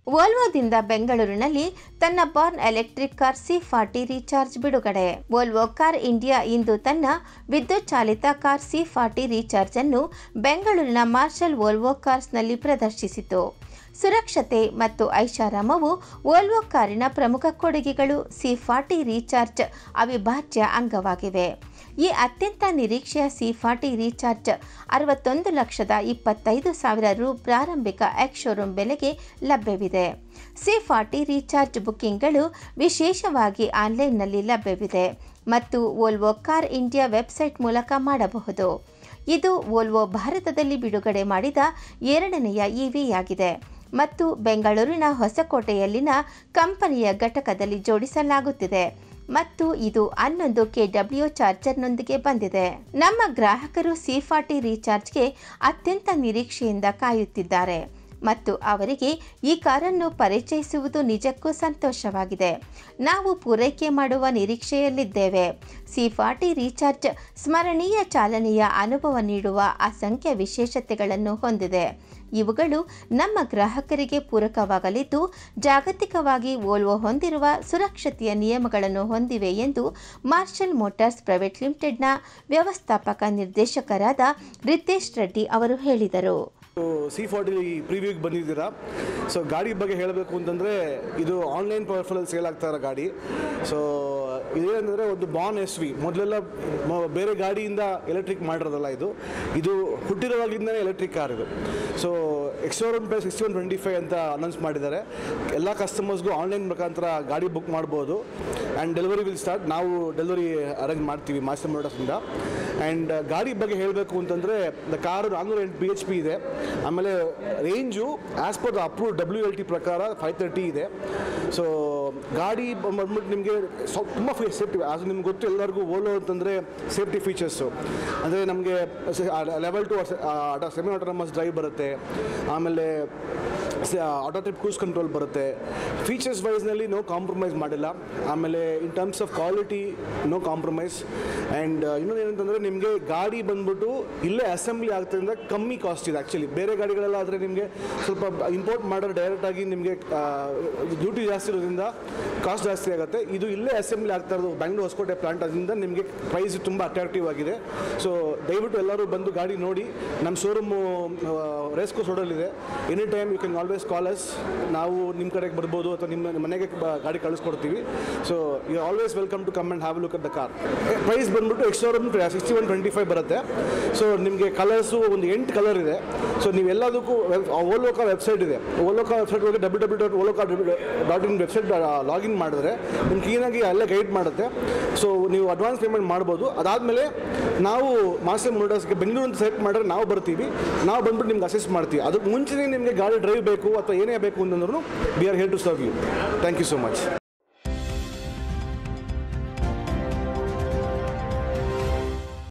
ವೋಲ್ವೋದಿಂದ ಬೆಂಗಳೂರಿನಲ್ಲಿ ತನ್ನ born electric car C forty recharge ಬಿಡುಗಡೆ ವೋಲ್ವೋ ಕಾರ್ ಇಂಡಿಯಾ ಇಂದು ತನ್ನ ವಿದ್ಯುತ್ ಚಾಲಿತ ಕಾರ್ ಸಿ ಫಾರ್ಟಿ ರೀಚಾರ್ಜ್ ಅನ್ನು ಬೆಂಗಳೂರಿನ ಮಾರ್ಷಲ್ ವೋಲ್ವೋ ಕಾರ್ಸ್ನಲ್ಲಿ ಪ್ರದರ್ಶಿಸಿತು ಸುರಕ್ಷತೆ ಮತ್ತು ಐಷಾರಾಮವು ವೋಲ್ವೋ ಕಾರಿನ ಪ್ರಮುಖ ಕೊಡುಗೆಗಳು ಸಿ ಫಾರ್ಟಿ ರೀಚಾರ್ಜ್ ಅವಿಭಾಜ್ಯ ಅಂಗವಾಗಿವೆ ಈ ಅತ್ಯಂತ ನಿರೀಕ್ಷೆಯ ಸಿ ಫಾರ್ಟಿ ರೀಚಾರ್ಜ್ ಅರವತ್ತೊಂದು ಲಕ್ಷದ ಇಪ್ಪತ್ತೈದು ಸಾವಿರ ರು ಪ್ರಾರಂಭಿಕ ಎಕ್ಸ್ ಶೋರೂಮ್ ಬೆಲೆಗೆ ಲಭ್ಯವಿದೆ ಸಿ ಫಾರ್ಟಿ ರೀಚಾರ್ಜ್ ಬುಕ್ಕಿಂಗ್ಗಳು ವಿಶೇಷವಾಗಿ ಆನ್ಲೈನ್ನಲ್ಲಿ ಲಭ್ಯವಿದೆ ಮತ್ತು ವೋಲ್ವೋ ಕಾರ್ ಇಂಡಿಯಾ ವೆಬ್ಸೈಟ್ ಮೂಲಕ ಮಾಡಬಹುದು ಇದು ವೋಲ್ವೋ ಭಾರತದಲ್ಲಿ ಬಿಡುಗಡೆ ಮಾಡಿದ ಎರಡನೆಯ ಇವಿಯಾಗಿದೆ ಮತ್ತು ಬೆಂಗಳೂರಿನ ಹೊಸಕೋಟೆಯಲ್ಲಿನ ಕಂಪನಿಯ ಘಟಕದಲ್ಲಿ ಜೋಡಿಸಲಾಗುತ್ತಿದೆ ಮತ್ತು ಇದು ಹನ್ನೊಂದು ಕೆಡಬ್ಲ್ಯೂ ಚಾರ್ಜರ್ನೊಂದಿಗೆ ಬಂದಿದೆ ನಮ್ಮ ಗ್ರಾಹಕರು ಸಿ ಫಾರ್ಟಿ ರೀಚಾರ್ಜ್ಗೆ ಅತ್ಯಂತ ನಿರೀಕ್ಷೆಯಿಂದ ಕಾಯುತ್ತಿದ್ದಾರೆ ಮತ್ತು ಅವರಿಗೆ ಈ ಕಾರನ್ನು ಪರಿಚಯಿಸುವುದು ನಿಜಕ್ಕೂ ಸಂತೋಷವಾಗಿದೆ ನಾವು ಪೂರೈಕೆ ಮಾಡುವ ನಿರೀಕ್ಷೆಯಲ್ಲಿದ್ದೇವೆ ಸಿ ಫಾರ್ಟಿ ರೀಚಾರ್ಜ್ ಸ್ಮರಣೀಯ ಚಾಲನೆಯ ಅನುಭವ ನೀಡುವ ಅಸಂಖ್ಯ ವಿಶೇಷತೆಗಳನ್ನು ಹೊಂದಿದೆ ಇವುಗಳು ನಮ್ಮ ಗ್ರಾಹಕರಿಗೆ ಪೂರಕವಾಗಲಿದ್ದು ಜಾಗತಿಕವಾಗಿ ವೋಲ್ವೋ ಹೊಂದಿರುವ ಸುರಕ್ಷತೆಯ ನಿಯಮಗಳನ್ನು ಹೊಂದಿವೆ ಎಂದು ಮಾರ್ಷಲ್ ಮೋಟಾರ್ಸ್ ಪ್ರೈವೇಟ್ ಲಿಮಿಟೆಡ್ನ ವ್ಯವಸ್ಥಾಪಕ ನಿರ್ದೇಶಕರಾದ ರಿತೇಶ್ ರೆಡ್ಡಿ ಅವರು ಹೇಳಿದರು ಸಿ ಫಾರ್ಟಿ ಪ್ರಿವ್ಯೂಗೆ ಬಂದಿದ್ದೀರಾ ಸೊ ಗಾಡಿ ಬಗ್ಗೆ ಹೇಳಬೇಕು ಅಂತಂದರೆ ಇದು ಆನ್ಲೈನ್ ಪವರ್ಫುಲ್ಲಲ್ಲಿ ಸೇಲ್ ಆಗ್ತಾ ಇರೋ ಗಾಡಿ ಸೊ ಇದೇನಂದರೆ ಒಂದು ಬಾನ್ ಎಸ್ ವಿ ಮೊದಲೆಲ್ಲ ಮ- ಬೇರೆ ಗಾಡಿಯಿಂದ ಎಲೆಕ್ಟ್ರಿಕ್ ಮಾಡಿರೋದಲ್ಲ ಇದು ಇದು ಹುಟ್ಟಿರುವಾಗಿಂದಲೇ ಎಲೆಕ್ಟ್ರಿಕ್ ಕಾರ್ ಇದು so ex showroom price sixty one twenty five ಅಂತ ಅನೌನ್ಸ್ ಮಾಡಿದ್ದಾರೆ ಎಲ್ಲ ಕಸ್ಟಮರ್ಸ್ಗೂ ಆನ್ಲೈನ್ ಮುಖಾಂತರ ಗಾಡಿ ಬುಕ್ ಮಾಡ್ಬೋದು ಆ್ಯಂಡ್ ಡೆಲಿವರಿ ವಿಲ್ ಸ್ಟಾರ್ಟ್ ನಾವು ಡೆಲಿವರಿ ಅರೇಂಜ್ ಮಾಡ್ತೀವಿ ಮಾಸ್ಟರ್ ಮೋಟರ್ಸಿಂದ ಆ್ಯಂಡ್ ಗಾಡಿ ಬಗ್ಗೆ ಹೇಳಬೇಕು ಅಂತಂದರೆ ದ ಕಾರು ನಾನ್ನೂರ ಎಂಟು ಬಿ ಎಚ್ ಪಿ ಇದೆ ಆಮೇಲೆ range as per the approve W L T ಪ್ರಕಾರ ಫೈವ್ ತರ್ಟಿ ಇದೆ ಸೊ ಗಾಡಿ ಬಂದ್ಬಿಟ್ಟು ನಿಮಗೆ ಸ್ವಲ್ಪ ತುಂಬ ಫೀ ಸೇಫ್ಟಿ ಅದು ನಿಮ್ಗೆ ಗೊತ್ತು ಎಲ್ಲರಿಗೂ ಓಲೋ ಅಂತಂದರೆ ಸೇಫ್ಟಿ ಫೀಚರ್ಸು ಅಂದರೆ ನಮಗೆ level two semi autonomous drive ಬರುತ್ತೆ ಆಮೇಲೆ ಆಟೋ ಟ್ರಿಪ್ ಕ್ರೂಸ್ ಕಂಟ್ರೋಲ್ ಬರುತ್ತೆ ಫೀಚರ್ಸ್ ವೈಸ್ನಲ್ಲಿ ನೋ ಕಾಂಪ್ರಮೈಸ್ ಮಾಡಿಲ್ಲ ಆಮೇಲೆ in terms of quality no compromise and ಇನ್ನೊಂದು ಏನಂತಂದರೆ ನಿಮಗೆ ಗಾಡಿ ಬಂದ್ಬಿಟ್ಟು ಇಲ್ಲೇ ಅಸೆಂಬ್ಲಿ ಆಗ್ತದ್ರಿಂದ ಕಮ್ಮಿ ಕಾಸ್ಟ್ ಇದೆ ಆ್ಯಕ್ಚುಲಿ ಬೇರೆ ಗಾಡಿಗಳೆಲ್ಲ ಆದರೆ ನಿಮಗೆ ಸ್ವಲ್ಪ ಇಂಪೋರ್ಟ್ ಮಾಡೋರು ಡೈರೆಕ್ಟಾಗಿ ನಿಮಗೆ ಡ್ಯೂಟಿ ಜಾಸ್ತಿ ಇರೋದ್ರಿಂದ ಕಾಸ್ಟ್ ಜಾಸ್ತಿ ಆಗುತ್ತೆ ಇದು ಇಲ್ಲೇ ಅಸೆಂಬ್ಲಿ ಆಗ್ತಾ ಇರೋದು ಬ್ಯಾಂಗ್ಳೂರ್ ಹೊಸಕೋಟೆ ಪ್ಲಾಂಟ್ ಅದರಿಂದ ನಿಮಗೆ ಪ್ರೈಸ್ ತುಂಬ ಅಟ್ರಾಕ್ಟಿವ್ ಆಗಿದೆ ಸೊ ದಯವಿಟ್ಟು ಎಲ್ಲರೂ ಬಂದು ಗಾಡಿ ನೋಡಿ ನಮ್ಮ ಶೋರೂಮು ರೇಸ್ ಕೋರ್ಸ್ ರೋಡಲ್ಲಿದೆ any time you can always call us ನಾವು ನಿಮ್ಮ ಕಡೆಗೆ ಬರ್ಬೋದು ಅಥವಾ ನಿಮ್ಮ ಮನೆಗೆ ಬ- ಗಾಡಿ ಕಳಿಸ್ಕೊಡ್ತೀವಿ so you always welcome to come and have look at the car price ಬಂದ್ಬಿಟ್ಟು ex showroom sixty one twenty five ಬರುತ್ತೆ ಸೊ ನಿಮಗೆ ಕಲರ್ಸು ಒಂದು ಎಂಟು ಕಲರ್ ಇದೆ ಸೊ ನೀವು ಎಲ್ಲದಕ್ಕೂ ಓಲೋಕಾ ವೆಬ್ಸೈಟ್ ಇದೆ ಓಲೋಕಾ ವೆಬ್ಸೈಟ್ ಹೋಗಿ ಡಬ್ಲ್ಯೂ ಡಬ್ಲ್ಯೂ ಡಾಟ್ ಓಲೋಕಾ ಡಾಟ್ ಇನ್ ವೆಬ್ಸೈಟ್ ಲಾಗಿನ್ ಮಾಡಿದ್ರೆ ನಿಮ್ಗೆ ಕ್ಲೀನಾಗಿ ಅಲ್ಲೇ ಗೈಡ್ ಮಾಡುತ್ತೆ ಸೊ ನೀವು ಅಡ್ವಾನ್ಸ್ ಪೇಮೆಂಟ್ ಮಾಡ್ಬೋದು ಅದಾದಮೇಲೆ ನಾವು ಮಾಸ್ಟರ್ ಮೋಟರ್ಸ್ಗೆ ಬೆಂಗಳೂರು ಅಂತ ಸೆಲೆಕ್ಟ್ ಮಾಡಿದ್ರೆ ನಾವು ಬರ್ತೀವಿ ನಾವು ಬಂದ್ಬಿಟ್ಟು ನಿಮ್ಗೆ ಅಸಿಸ್ಟ್ ಮಾಡ್ತೀವಿ ಅದಕ್ಕೆ ಮುಂಚೆನೇ ನಿಮಗೆ ಗಾಡಿ ಡ್ರೈವ್ ಬೇಕು ಅಥವಾ ಏನೇ ಬೇಕು ಅಂತಂದ್ರೂ we are here to serve you thank you so much